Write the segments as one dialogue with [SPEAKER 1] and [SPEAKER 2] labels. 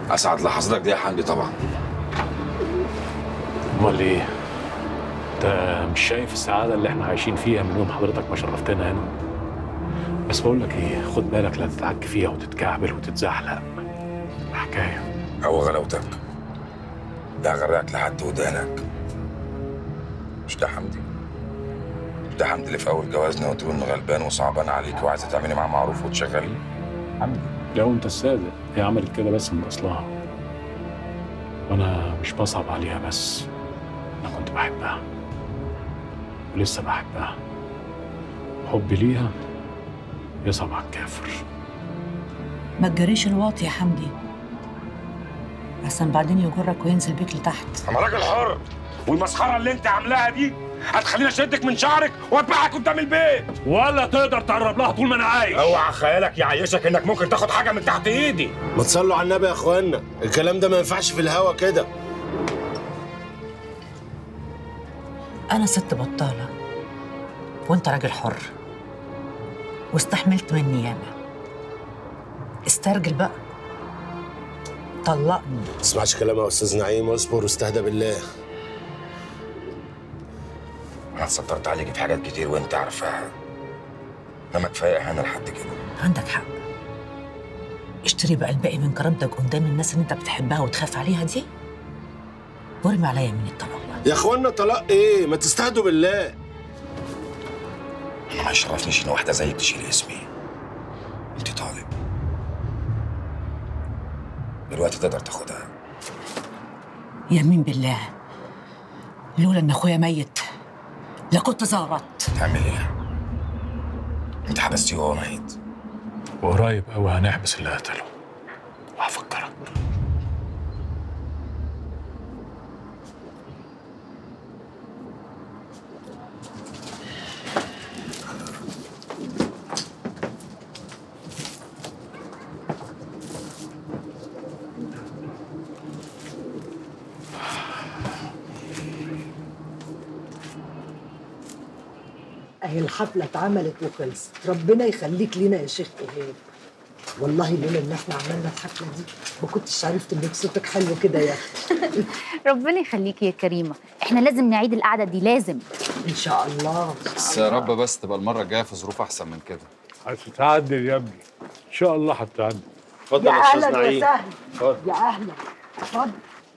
[SPEAKER 1] اسعد لحظاتك دي يا حمدي طبعا
[SPEAKER 2] امال ايه انت مش شايف السعاده اللي احنا عايشين فيها من يوم حضرتك ما شرفتنا هنا بس بقول لك ايه خد بالك لا تتعك فيها وتتكعبل وتتزحلق حكايه
[SPEAKER 1] هو غلاوتك ده غرقك لحد ودانك مش ده حمدي مش ده حمدي اللي في اول جوازنا قلت له انه غلبان وصعبان عليك وعايزه تعملي معاه معروف وتشغليه حمدي
[SPEAKER 2] لو انت الصادق هي عملت كده بس من اصلها وانا مش بصعب عليها بس انا كنت بحبها ولسه بحبها حبي ليها يصعب على الكافر
[SPEAKER 3] ما تجريش الواطي يا حمدي احسن بعدين يجرك وينزل بيك لتحت
[SPEAKER 1] انا راجل حر والمسخره اللي انت عاملاها دي هتخليني اشدك من شعرك واتبعك قدام البيت
[SPEAKER 2] ولا تقدر تقرب لها طول ما انا عايش
[SPEAKER 1] اوعى خيالك يعيشك انك ممكن تاخد حاجه من تحت ايدي
[SPEAKER 4] ما تصلوا على النبي يا اخوانا الكلام ده ما ينفعش في الهوا كده
[SPEAKER 3] انا ست بطاله وانت راجل حر واستحملت مني ياما استرجل بقى طلقني
[SPEAKER 4] ما تسمعش كلام يا استاذ نعيم واصبر واستهدى بالله
[SPEAKER 1] انا اتسترت عليك في حاجات كتير وانت عارفاها انما كفايه اهانه لحد كده
[SPEAKER 3] عندك حق اشتري بقى الباقي من كرامتك قدام الناس اللي انت بتحبها وتخاف عليها دي وارمي عليا من الطلاق
[SPEAKER 4] يا اخوانا طلاق ايه ما تستهدوا بالله
[SPEAKER 1] انا ما يشرفنيش ان واحده زيك تشيل اسمي انت طالب دلوقتي تقدر تاخدها
[SPEAKER 3] يمين بالله لولا ان اخويا ميت لكنت زغرت
[SPEAKER 1] تعمل ايه انت حبستيه وهو ميت
[SPEAKER 2] وقريب قوي هنحبس اللي قتله وهفكرك
[SPEAKER 5] اهي الحفله اتعملت وخلصت ربنا يخليك لينا يا شيخ ايهاب والله لولا ان احنا عملنا الحفله دي ما كنتش عرفت انك صوتك حلو كده يا اختي
[SPEAKER 6] ربنا يخليكي يا كريمه احنا لازم نعيد القعده دي لازم
[SPEAKER 5] ان شاء الله
[SPEAKER 7] بس يا رب بس تبقى المره الجايه في ظروف احسن من كده
[SPEAKER 2] هتتعدل يا ابني ان شاء الله هتتعدل
[SPEAKER 4] اتفضل
[SPEAKER 5] يا
[SPEAKER 4] يا استاذ
[SPEAKER 5] اهلا
[SPEAKER 4] نعيم
[SPEAKER 5] وسهلا
[SPEAKER 4] اتفضل.
[SPEAKER 5] يا اهلا اتفضل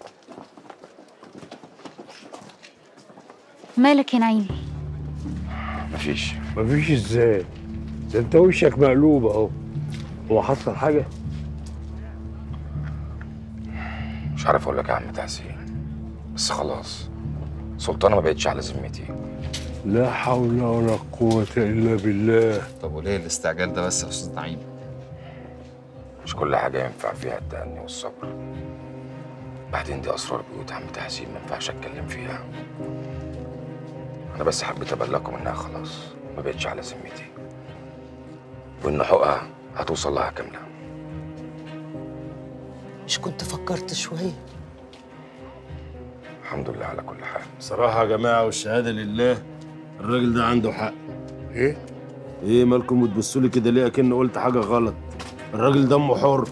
[SPEAKER 6] مالك يا نعيم
[SPEAKER 1] مفيش
[SPEAKER 2] مفيش ازاي ده انت وشك مقلوب اهو هو حصل حاجه
[SPEAKER 1] مش عارف اقول لك يا عم تحسين بس خلاص سلطانه ما بقتش على ذمتي
[SPEAKER 2] لا حول ولا قوه الا بالله
[SPEAKER 7] طب وليه الاستعجال ده بس يا استاذ نعيم
[SPEAKER 1] مش كل حاجه ينفع فيها التأني والصبر بعدين دي اسرار بيوت عم تحسين ما ينفعش اتكلم فيها انا بس حبيت ابلغكم انها خلاص ما بقتش على ذمتي وان حقها هتوصل لها كامله
[SPEAKER 5] مش كنت فكرت شويه
[SPEAKER 1] الحمد لله على كل حال
[SPEAKER 4] بصراحه يا جماعه والشهاده لله الراجل ده عنده حق
[SPEAKER 2] ايه
[SPEAKER 4] ايه مالكم بتبصوا لي كده ليه اكن قلت حاجه غلط الراجل دمه حر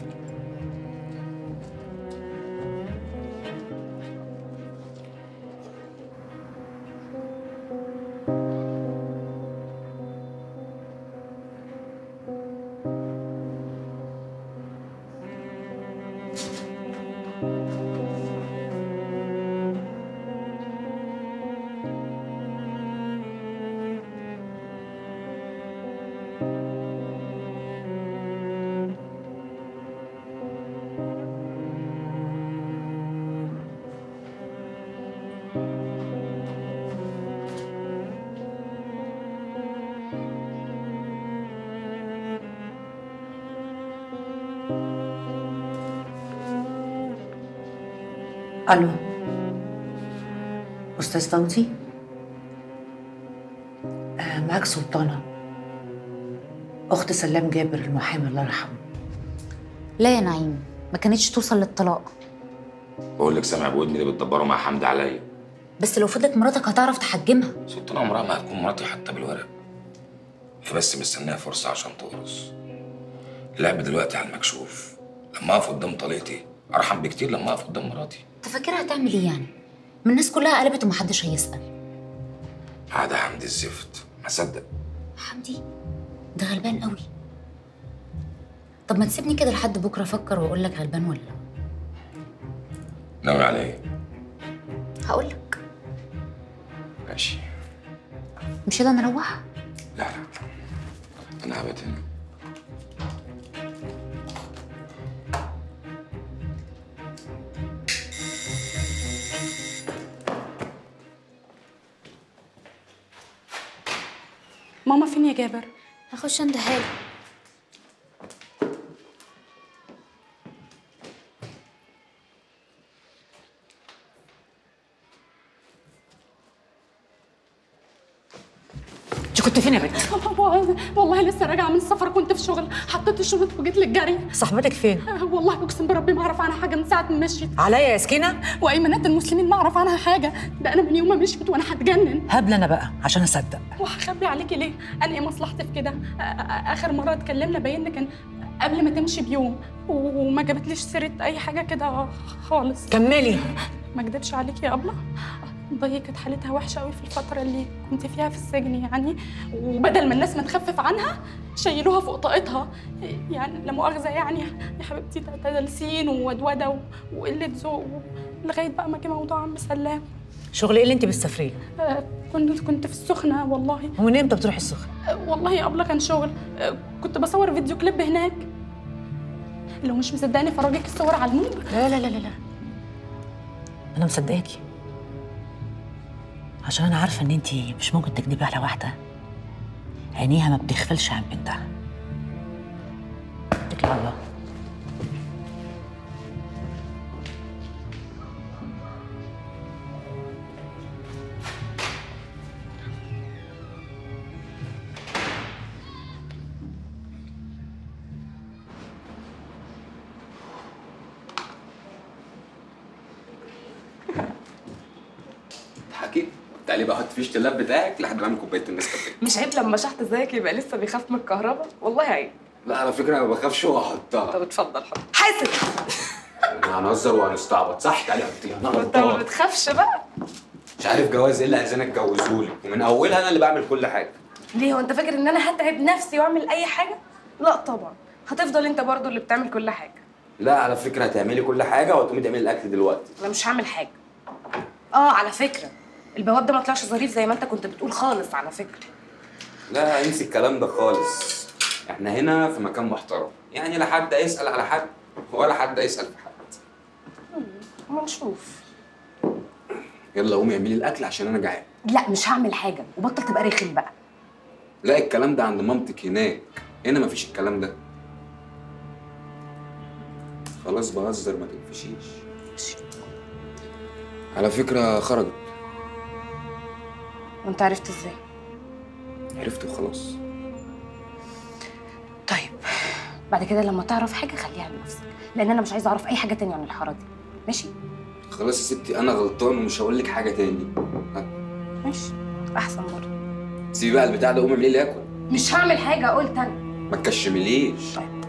[SPEAKER 3] الو استاذ فوزي آه معاك سلطانه اخت سلام جابر المحامي الله يرحمه
[SPEAKER 6] لا يا نعيم ما كانتش توصل للطلاق
[SPEAKER 1] بقول لك سامع بودني اللي بتدبروا مع حمد عليا
[SPEAKER 6] بس لو فضلت مراتك هتعرف تحجمها
[SPEAKER 1] سلطان عمرها ما هتكون مراتي حتى بالورق هي بس مستنيه فرصه عشان تورث اللعب دلوقتي على المكشوف لما اقف قدام طليقتي ارحم بكتير لما اقف قدام مراتي
[SPEAKER 6] انت فاكرها هتعمل ايه يعني ما الناس كلها قلبت ومحدش هيسال
[SPEAKER 1] عادة حمدي الزفت ما صدق
[SPEAKER 6] حمدي ده غلبان قوي طب ما تسيبني كده لحد بكره افكر واقول لك غلبان ولا لا
[SPEAKER 1] ناوي على ايه
[SPEAKER 6] هقول لك
[SPEAKER 1] ماشي
[SPEAKER 6] مش كده نروح
[SPEAKER 1] لا لا انا هبات هنا
[SPEAKER 8] ماما فين يا جابر
[SPEAKER 6] هخش عند حالي
[SPEAKER 3] انت كنت فين يا بنت
[SPEAKER 8] والله لسه راجعه من السفر كنت في شغل حطيت الشنط وجيت للجري
[SPEAKER 3] صاحبتك فين
[SPEAKER 8] والله اقسم بربي ما اعرف عنها حاجه من ساعه ما مشيت
[SPEAKER 3] عليا يا سكينه
[SPEAKER 8] وايمانات المسلمين ما اعرف عنها حاجه ده انا من يوم ما مشيت وانا هتجنن
[SPEAKER 3] هبل انا بقى عشان اصدق
[SPEAKER 8] وهخبي عليكي ليه انا ايه مصلحتي في كده آ- آ- اخر مره اتكلمنا باين كان قبل ما تمشي بيوم و- وما جابتليش سيره اي حاجه كده خالص
[SPEAKER 3] كملي
[SPEAKER 8] ما اكدبش عليكي يا ابله ضي كانت حالتها وحشه قوي في الفتره اللي كنت فيها في السجن يعني وبدل ما الناس ما تخفف عنها شيلوها فوق طاقتها يعني لا مؤاخذه يعني يا حبيبتي ده تدلسين وودوده و- وقله ذوق و- لغايه بقى ما جه موضوع عم سلام
[SPEAKER 3] شغل ايه اللي انت بتسافريه
[SPEAKER 8] آه، كنت كنت في السخنه والله
[SPEAKER 3] ومن امتى بتروحي السخن
[SPEAKER 8] آه، والله يا ابله كان شغل آه، كنت بصور فيديو كليب هناك لو مش مصدقاني فرجيك الصور على الموب
[SPEAKER 3] لا لا لا لا لا انا مصدقاكي عشان انا عارفه ان انت مش ممكن تكدبي على واحده عينيها ما بتغفلش عن بنتها اتكلي على الله
[SPEAKER 9] تضحكي تعالي بقى حط فيش اللاب بتاعك لحد ما اعمل كوبايه النسكافيه
[SPEAKER 10] مش عيب لما شحت زيك يبقى لسه بيخاف من الكهرباء والله عيب
[SPEAKER 9] لا على فكره انا ما بخافش واحطها
[SPEAKER 10] طب اتفضل حط حاسب
[SPEAKER 9] هنهزر وهنستعبط صح تعالي حطيها انا
[SPEAKER 10] انت ما
[SPEAKER 9] غلطان
[SPEAKER 10] بتخافش بقى
[SPEAKER 9] مش عارف جواز ايه اللي عايزين اتجوزهولك ومن اولها انا اللي بعمل كل حاجه
[SPEAKER 10] ليه هو انت فاكر ان انا هتعب نفسي واعمل اي حاجه لا طبعا هتفضل انت برضو اللي بتعمل كل حاجه
[SPEAKER 9] لا على فكره هتعملي كل حاجه وهتقومي تعملي الاكل دلوقتي
[SPEAKER 10] انا مش هعمل حاجه اه على فكره البواب ده ما طلعش ظريف زي ما انت كنت بتقول خالص على فكره
[SPEAKER 9] لا انسي الكلام ده خالص احنا هنا في مكان محترم يعني لا حد يسال على حد ولا حد يسال في حد
[SPEAKER 10] اما نشوف
[SPEAKER 9] يلا قومي اعملي الاكل عشان انا جعان
[SPEAKER 10] لا مش هعمل حاجه وبطل تبقى رخم بقى
[SPEAKER 9] لا الكلام ده عند مامتك هناك هنا مفيش الكلام ده خلاص بهزر ما تقفشيش على فكرة خرجت
[SPEAKER 10] وانت عرفت ازاي
[SPEAKER 9] عرفت وخلاص
[SPEAKER 10] طيب بعد كده لما تعرف حاجه خليها لنفسك لان انا مش عايزه اعرف اي حاجه تانية عن الحاره دي ماشي
[SPEAKER 9] خلاص يا ستي انا غلطان ومش هقول لك حاجة تاني ها،
[SPEAKER 10] ماشي احسن برضه
[SPEAKER 9] سيبي بقى البتاع ده قومي اعملي لي اكل
[SPEAKER 10] مش هعمل حاجه قلت انا
[SPEAKER 9] ما تكشمليش
[SPEAKER 10] طيب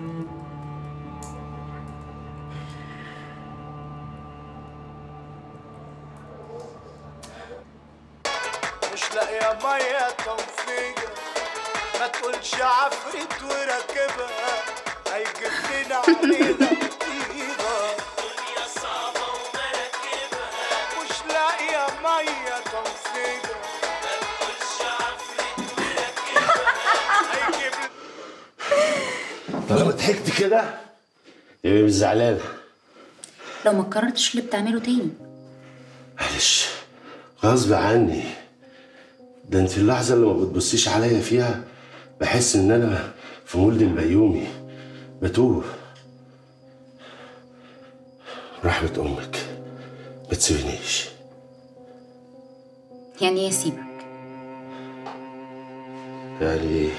[SPEAKER 11] مش لاقية مية توفيق ما تقولش عفريت وراكبها هيجيب لنا علينا مصيبة دنيا صعبة ومراكبها مش لاقية مية توفيق ما تقولش عفريت وراكبها هيجيب
[SPEAKER 4] طالما ضحكت كده يبقى مش زعلانه
[SPEAKER 6] لو ما كررتش اللي بتعمله تاني
[SPEAKER 4] معلش غصب عني ده انت اللحظه اللي ما بتبصيش عليا فيها بحس ان انا في مولد البيومي بتوه رحمة أمك ما تسيبنيش
[SPEAKER 6] يعني ايه سيبك
[SPEAKER 4] يعني ايه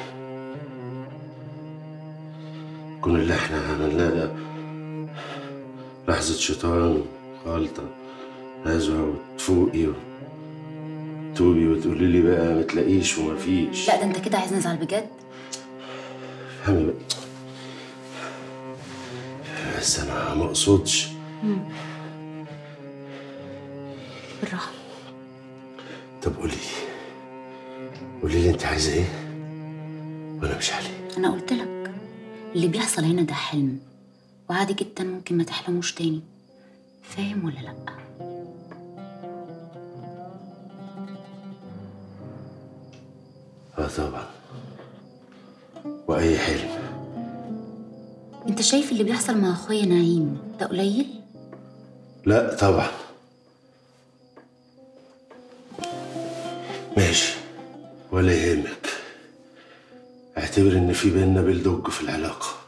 [SPEAKER 4] كل اللي احنا عملناه ده لحظة شيطان غلطة نزوة وتفوقي وتوبي وتقولي لي بقى ما تلاقيش وما فيش
[SPEAKER 6] لا ده انت كده عايز نزعل بجد
[SPEAKER 4] فهمي بقى بس انا ما اقصدش
[SPEAKER 6] مم. بالراحه
[SPEAKER 4] طب قولي قولي لي انت عايزه ايه وانا مش عليه
[SPEAKER 6] انا قلت لك اللي بيحصل هنا ده حلم وعادي جدا ممكن ما تحلموش تاني فاهم ولا لا
[SPEAKER 4] اه طبعا واي حلم
[SPEAKER 6] انت شايف اللي بيحصل مع اخويا نعيم ده قليل
[SPEAKER 4] لا طبعا ماشي ولا يهمك اعتبر ان في بيننا بلدوج في العلاقه